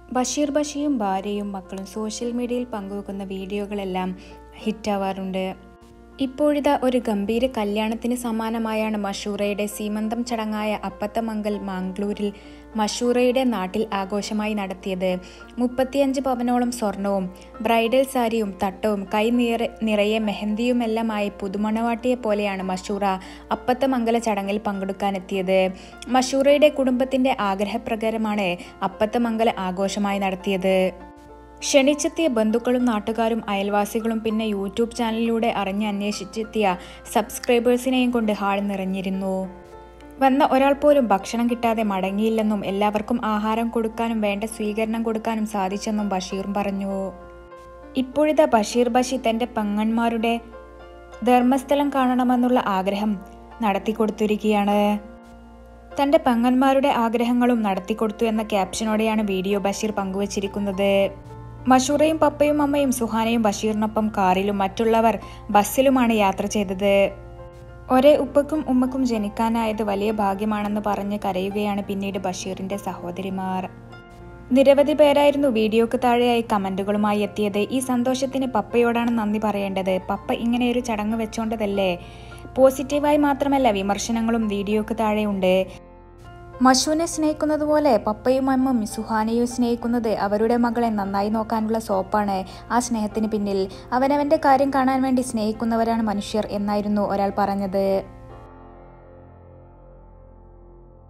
ബഷീർ ബഷിയും ഭാര്യയും മക്കളും സോഷ്യൽ മീഡിയയിൽ പങ്കുവെക്കുന്ന വീഡിയോകളെല്ലാം ഹിറ്റാവാറുണ്ട് ഇപ്പോഴിതാ ഒരു ഗംഭീര കല്യാണത്തിന് സമാനമായാണ് മഷൂറയുടെ സീമന്തം ചടങ്ങായ അപ്പത്തമംഗൽ മാംഗ്ലൂരിൽ മഷൂറയുടെ നാട്ടിൽ ആഘോഷമായി നടത്തിയത് മുപ്പത്തിയഞ്ച് പവനോളം സ്വർണവും ബ്രൈഡൽ സാരിയും തട്ടവും കൈ നിറ നിറയെ മെഹന്തിയുമെല്ലാമായി പുതുമണവാട്ടിയെ പോലെയാണ് മഷൂറ അപ്പത്തമംഗല ചടങ്ങിൽ പങ്കെടുക്കാനെത്തിയത് മഷൂറയുടെ കുടുംബത്തിന്റെ ആഗ്രഹപ്രകാരമാണ് അപ്പത്തമംഗല ആഘോഷമായി നടത്തിയത് ക്ഷണിച്ചെത്തിയ ബന്ധുക്കളും നാട്ടുകാരും അയൽവാസികളും പിന്നെ യൂട്യൂബ് ചാനലിലൂടെ അറിഞ്ഞ് അന്വേഷിച്ചെത്തിയ സബ്സ്ക്രൈബേഴ്സിനെയും കൊണ്ട് ഹാൾ നിറഞ്ഞിരുന്നു വന്ന ഒരാൾ പോലും ഭക്ഷണം കിട്ടാതെ മടങ്ങിയില്ലെന്നും എല്ലാവർക്കും ആഹാരം കൊടുക്കാനും വേണ്ട സ്വീകരണം കൊടുക്കാനും സാധിച്ചെന്നും ബഷീറും പറഞ്ഞു ഇപ്പോഴിതാ ബഷീർ ബഷി തൻ്റെ പങ്ങന്മാരുടെ ധർമ്മസ്ഥലം കാണണമെന്നുള്ള ആഗ്രഹം നടത്തിക്കൊടുത്തിരിക്കുകയാണ് തൻ്റെ പങ്ങന്മാരുടെ ആഗ്രഹങ്ങളും നടത്തിക്കൊടുത്തു എന്ന ക്യാപ്ഷനോടെയാണ് വീഡിയോ ബഷീർ പങ്കുവച്ചിരിക്കുന്നത് മഷൂറയും പപ്പയും അമ്മയും സുഹാനയും ബഷീറിനൊപ്പം കാറിലും മറ്റുള്ളവർ ബസ്സിലുമാണ് യാത്ര ചെയ്തത് ഒരേ ഉപ്പക്കും ഉമ്മക്കും ജനിക്കാനായത് വലിയ ഭാഗ്യമാണെന്ന് പറഞ്ഞ് കരയുകയാണ് പിന്നീട് ബഷീറിന്റെ സഹോദരിമാർ നിരവധി പേരായിരുന്നു വീഡിയോക്ക് താഴെയായി കമന്റുകളുമായി എത്തിയത് ഈ സന്തോഷത്തിന് പപ്പയോടാണ് നന്ദി പറയേണ്ടത് പപ്പ ഇങ്ങനെയൊരു ചടങ്ങ് വെച്ചോണ്ടതല്ലേ പോസിറ്റീവായി മാത്രമല്ല വിമർശനങ്ങളും വീഡിയോക്ക് താഴെയുണ്ട് മഷുവിനെ സ്നേഹിക്കുന്നത് പോലെ പപ്പയും അമ്മയും സുഹാനയും സ്നേഹിക്കുന്നത് അവരുടെ മകളെ നന്നായി നോക്കാനുള്ള സോപ്പാണ് ആ സ്നേഹത്തിന് പിന്നിൽ അവനവൻ്റെ കാര്യം കാണാൻ വേണ്ടി സ്നേഹിക്കുന്നവരാണ് മനുഷ്യർ എന്നായിരുന്നു ഒരാൾ പറഞ്ഞത്